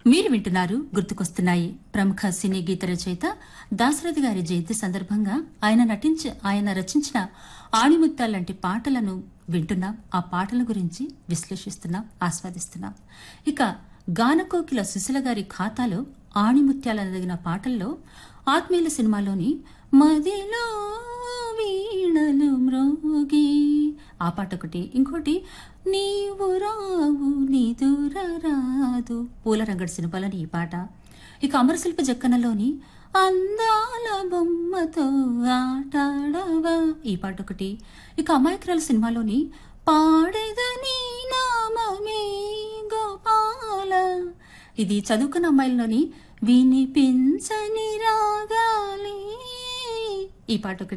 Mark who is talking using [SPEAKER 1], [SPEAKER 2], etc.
[SPEAKER 1] మీరు వింటున్నారు గుర్తుకొస్తున్నాయి ప్రముఖ సినీ గీత రచయిత దాశరథి గారి జయంతి సందర్భంగా ఆయన నటించ ఆయన రచించిన ఆణిముత్యాల లాంటి పాటలను వింటున్నాం ఆ పాటల గురించి విశ్లేషిస్తున్నాం ఆస్వాదిస్తున్నాం ఇక గానకోకిల సుశీల గారి ఖాతాలో ఆణిముత్యాల నదిగిన పాటల్లో ఆత్మీయుల సినిమాలోని మదిలో వీణలు మ్రోగి ఆ పాట ఒకటి ఇంకోటి నీవు రావు నిదుర రాదు పూలరంగడి సినిమాలోని ఈ పాట ఇక అమరశిల్ప జక్కనలోని అందాల బొమ్మతో ఆటాడవా ఈ పాట ఒకటి ఇక అమాయకురాల సినిమాలోని పాడేదని నామమే గోపాల ఇది చదువుకున్న అమ్మాయిలలోని వినిపించని రాగాలి ఈ పాట ఒకటి